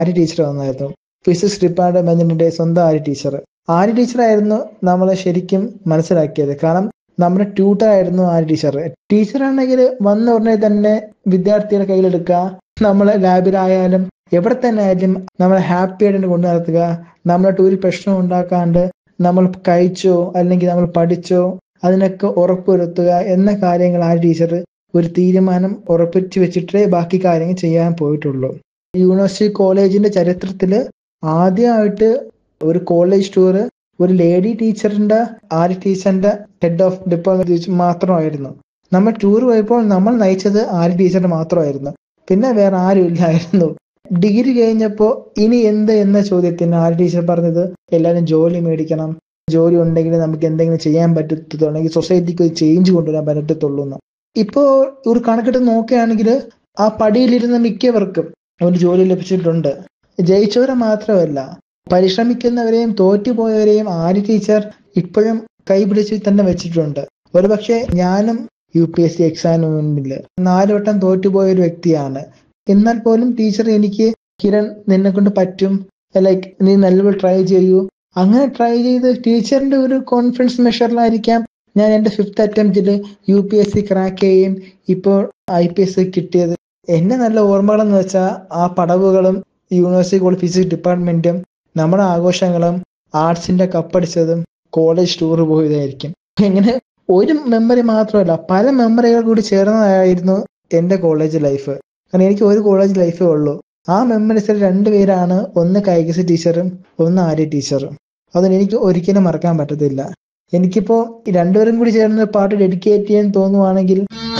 Arya teacher വന്നായിരുന്നു physics ഡിപ്പാർട്ട്മെന്റിന്റെ സ്വന്തം ആര്യ ടീച്ചർ ആര്യ ടീച്ചറായിരുന്നു നമ്മളെ ശരിക്കും മനസ്സിലാക്കിയത് കാരണം നമ്മുടെ ട്യൂട്ടർ ആയിരുന്നു ആര്യ ടീച്ചർ ടീച്ചറാണെങ്കിൽ വന്ന ഉടനെ തന്നെ വിദ്യാർത്ഥിയുടെ കയ്യിലെടുക്കുക നമ്മളെ ലാബിലായാലും എവിടെ തന്നെ ആയാലും നമ്മളെ ഹാപ്പി ആയിട്ട് കൊണ്ടു നടത്തുക നമ്മളെ ഒരു പ്രശ്നം ഉണ്ടാക്കാണ്ട് നമ്മൾ കഴിച്ചോ അല്ലെങ്കിൽ നമ്മൾ പഠിച്ചോ അതിനൊക്കെ ഉറപ്പുവരുത്തുക എന്ന കാര്യങ്ങൾ ആ ടീച്ചർ ഒരു തീരുമാനം ഉറപ്പിച്ചു വെച്ചിട്ടേ ബാക്കി കാര്യങ്ങൾ ചെയ്യാൻ പോയിട്ടുള്ളൂ യൂണിവേഴ്സിറ്റി കോളേജിന്റെ ചരിത്രത്തിൽ ആദ്യമായിട്ട് ഒരു കോളേജ് ടൂർ ഒരു ലേഡി ടീച്ചറിന്റെ ആര്യ ടീച്ചറിന്റെ ഹെഡ് ഓഫ് ഡിപ്പാർട്ട്മെന്റ് മാത്രമായിരുന്നു നമ്മൾ ടൂർ പോയപ്പോൾ നമ്മൾ നയിച്ചത് ആര്യ ടീച്ചറിന്റെ മാത്രമായിരുന്നു പിന്നെ വേറെ ആരും ഇല്ലായിരുന്നു ഡിഗ്രി കഴിഞ്ഞപ്പോൾ ഇനി എന്ത് എന്ന ചോദ്യത്തിന് ആര്യ ടീച്ചർ പറഞ്ഞത് എല്ലാവരും ജോലി മേടിക്കണം ജോലി ഉണ്ടെങ്കിൽ നമുക്ക് എന്തെങ്കിലും ചെയ്യാൻ പറ്റത്തുള്ളൂ അല്ലെങ്കിൽ സൊസൈറ്റിക്ക് ഒരു ചേഞ്ച് കൊണ്ടുവരാൻ പറ്റത്തുള്ളൂ എന്ന് ഇപ്പോ ഒരു കണക്കെട്ട് നോക്കുകയാണെങ്കിൽ ആ പടിയിലിരുന്ന മിക്കവർക്കും ഒരു ജോലി ലഭിച്ചിട്ടുണ്ട് ജയിച്ചവരെ മാത്രമല്ല പരിശ്രമിക്കുന്നവരെയും തോറ്റുപോയവരെയും ആര്യ ടീച്ചർ ഇപ്പോഴും കൈപിടിച്ച് തന്നെ വെച്ചിട്ടുണ്ട് ഒരുപക്ഷെ ഞാനും യു പി എസ് സി എക്സാമിന് മുന്നിൽ നാല് വട്ടം തോറ്റുപോയ ഒരു വ്യക്തിയാണ് എന്നാൽ പോലും ടീച്ചർ എനിക്ക് കിരൺ നിന്നെ കൊണ്ട് പറ്റും ലൈക്ക് നീ നല്ലപോലെ ട്രൈ ചെയ്യൂ അങ്ങനെ ട്രൈ ചെയ്ത് ടീച്ചറിന്റെ ഒരു കോൺഫിഡൻസ് മെഷറിലായിരിക്കാം ഞാൻ എന്റെ ഫിഫ്ത്ത് അറ്റംപ്റ്റിൽ U P S C crack ചെയ്യുകയും ഇപ്പോൾ ഐ പി എസ് സി കിട്ടിയത് എന്റെ നല്ല ഓർമ്മകളെന്ന് വെച്ചാൽ ആ പടവുകളും യൂണിവേഴ്സിറ്റി കോളേജ് ഫിസിക്സ് ഡിപ്പാർട്ട്മെന്റും നമ്മുടെ ആഘോഷങ്ങളും ആർട്സിന്റെ കപ്പടിച്ചതും കോളേജ് ടൂർ പോയതായിരിക്കും ഇങ്ങനെ ഒരു മെമ്മറി മാത്രമല്ല പല മെമ്മറികൾ കൂടി ചേർന്നതായിരുന്നു എന്റെ കോളേജ് ലൈഫ് കാരണം എനിക്ക് ഒരു കോളേജ് ലൈഫേ ഉള്ളൂ ആ മെമ്മറീസിൽ രണ്ടുപേരാണ് ഒന്ന് കൈകസി ടീച്ചറും ഒന്ന് ആര്യ ടീച്ചറും അതൊന്നും എനിക്ക് ഒരിക്കലും മറക്കാൻ പറ്റത്തില്ല എനിക്കിപ്പോ രണ്ടുപേരും കൂടി ചേർന്ന് പാട്ട് ഡെഡിക്കേറ്റ് ചെയ്യാൻ തോന്നുവാണെങ്കിൽ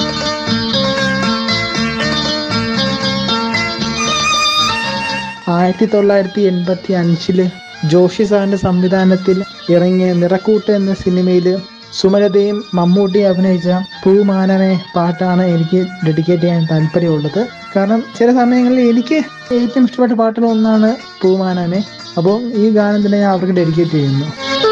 ആയിരത്തി തൊള്ളായിരത്തി എൺപത്തി അഞ്ചില് ജോഷി സാറിന്റെ സംവിധാനത്തിൽ ഇറങ്ങിയ നിറക്കൂട്ട് എന്ന സിനിമയില് സുമലതയും മമ്മൂട്ടിയും അഭിനയിച്ച പൂമാനനെ പാട്ടാണ് എനിക്ക് ഡെഡിക്കേറ്റ് ചെയ്യാൻ താല്പര്യമുള്ളത് കാരണം ചില സമയങ്ങളിൽ എനിക്ക് ഏറ്റവും ഇഷ്ടപ്പെട്ട പാട്ടുകൾ ഒന്നാണ് പൂമാനനെ അപ്പോൾ ഈ ഗാനം തന്നെ ഞാൻ അവർക്ക് ഡെഡിക്കേറ്റ് ചെയ്യുന്നു